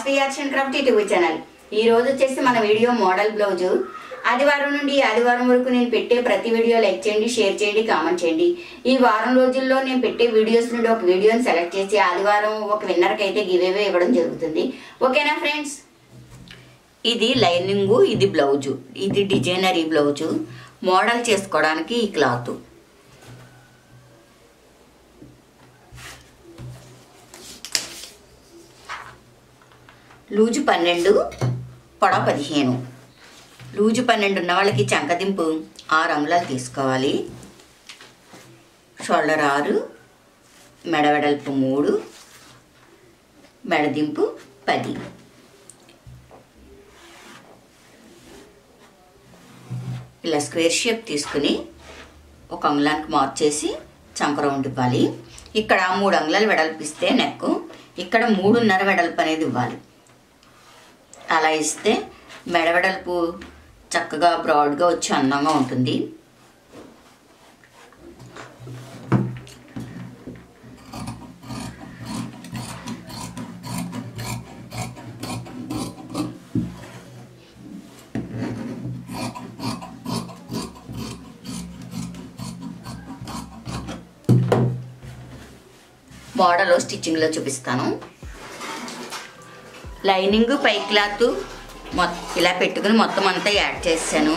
Vasavi arts and craft YouTube channel ఈ రోజు వచ్చేసి మన వీడియో మోడల్ బ్లౌజు ఆదివారం నుండి ఆదివారం వరకు నేను పెట్టే ప్రతి వీడియో లైక్ చేయండి షేర్ చేయండి కామెంట్ చేయండి ఈ వారం రోజుల్లో నేను పెట్టే వీడియోస్ నుండి ఒక వీడియోని సెలెక్ట్ చేసి ఆదివారం ఒక విన్నర్కి అయితే గివేవే ఇవ్వడం జరుగుతుంది ఓకేనా ఫ్రెండ్స్ ఇది లైనింగు ఇది బ్లౌజు ఇది డిజైనరీ బ్లౌజు మోడల్ చేసుకోవడానికి ఈ క్లాత్ లూజు పన్నెండు పొడవ పదిహేను లూజు పన్నెండు ఉన్న వాళ్ళకి చంకదింపు ఆరు అంగుళాలు తీసుకోవాలి షోల్డర్ ఆరు మెడ వెడల్పు మూడు మెడదింపు పది ఇలా స్క్వేర్ షేప్ తీసుకుని ఒక అంగుళానికి మార్చేసి చంక రౌండ్ ఇవ్వాలి ఇక్కడ మూడు అంగుళాలు వెడల్పిస్తే నెక్ ఇక్కడ మూడున్నర వెడల్పు అనేది ఇవ్వాలి అలా ఇస్తే మెడ వెడల్పు చక్కగా బ్రాడ్గా వచ్చి అందంగా ఉంటుంది మోడల్ స్టిచ్చింగ్లో చూపిస్తాను లైనింగ్ పై క్లాత్ మొత్తం ఇలా పెట్టుకుని మొత్తం అంతా యాడ్ చేశాను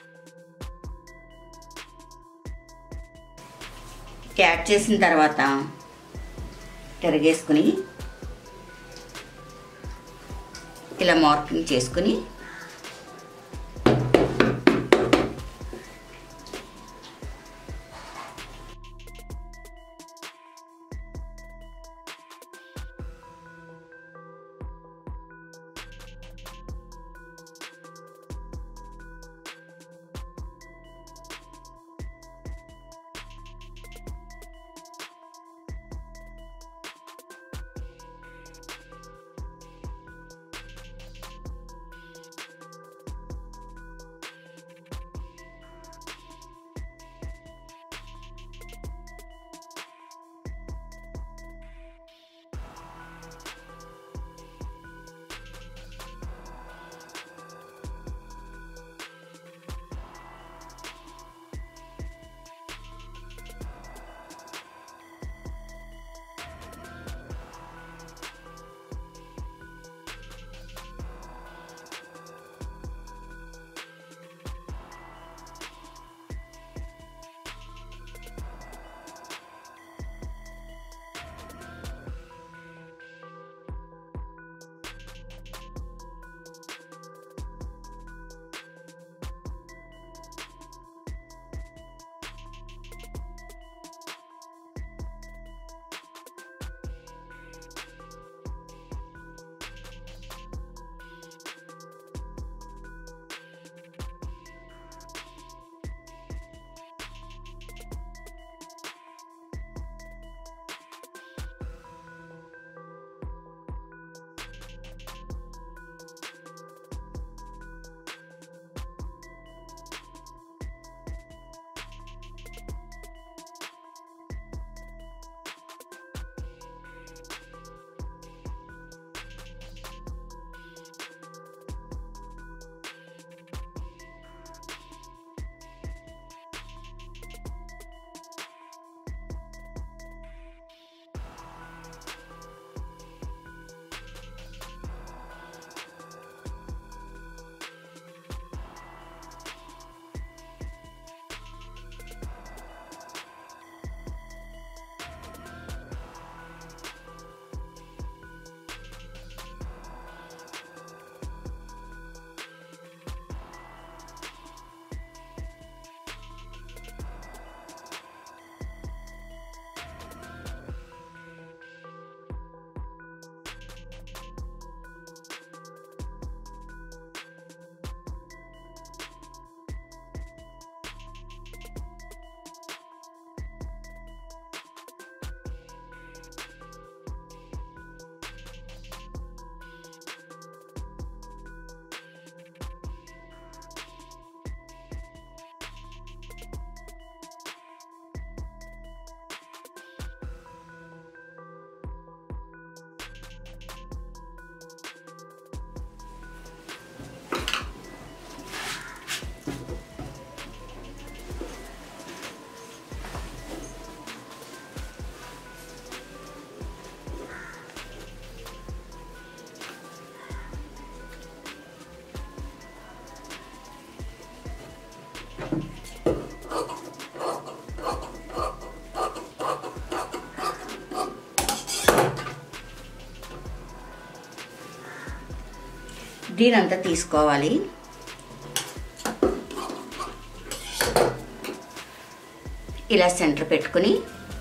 యాడ్ చేసిన తర్వాత తిరగేసుకుని ఇలా మార్కింగ్ చేసుకుని దీని అంతా తీసుకోవాలి ఇలా సెంటర్ పెట్టుకుని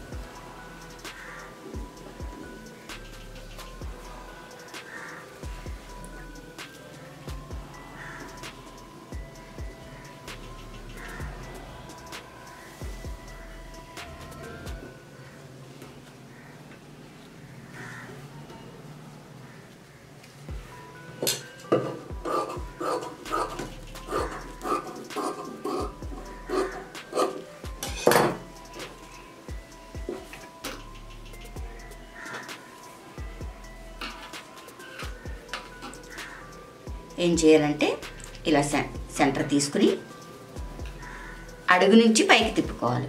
ఏం చేయాలంటే ఇలా సెం- సెంటర్ తీసుకుని అడుగు నుంచి పైకి తిప్పుకోవాలి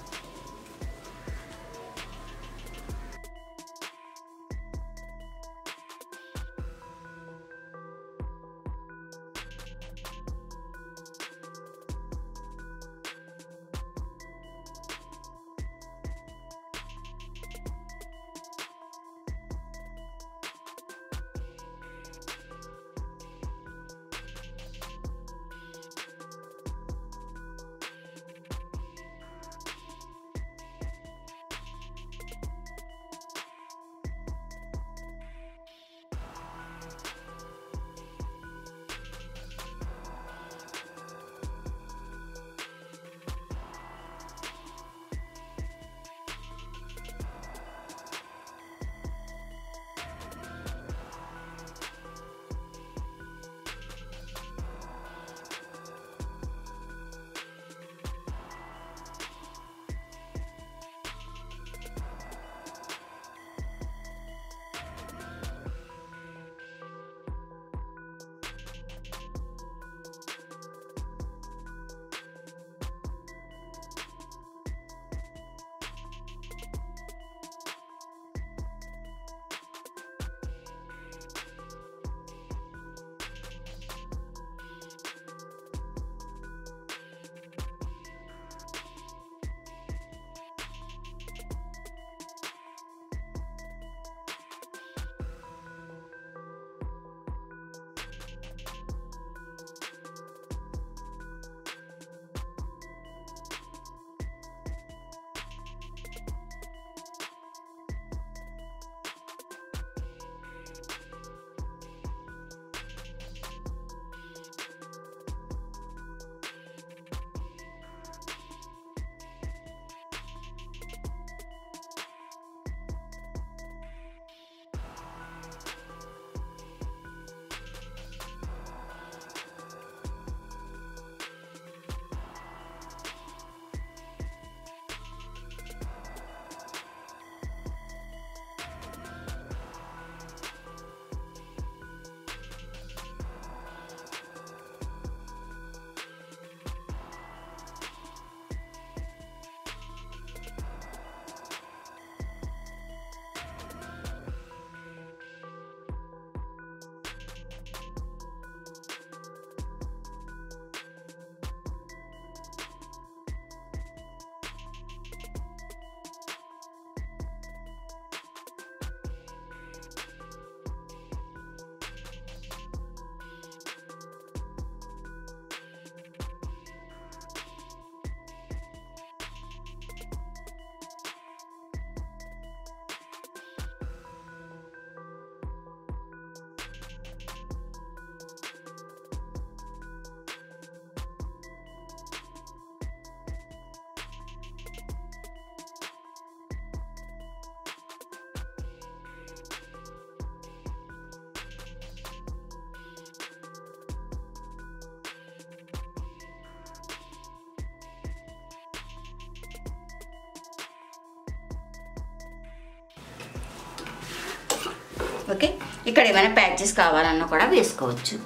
ఓకే ఇక్కడ ఏమైనా ప్యాచెస్ కావాలన్నా కూడా వేసుకోవచ్చు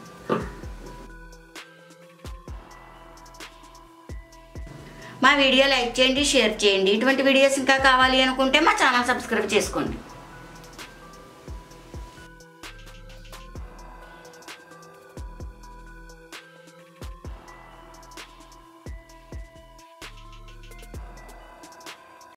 మా వీడియో లైక్ చేయండి షేర్ చేయండి ఇటువంటి వీడియోస్ ఇంకా కావాలి అనుకుంటే మా ఛానల్ సబ్స్క్రైబ్ చేసుకోండి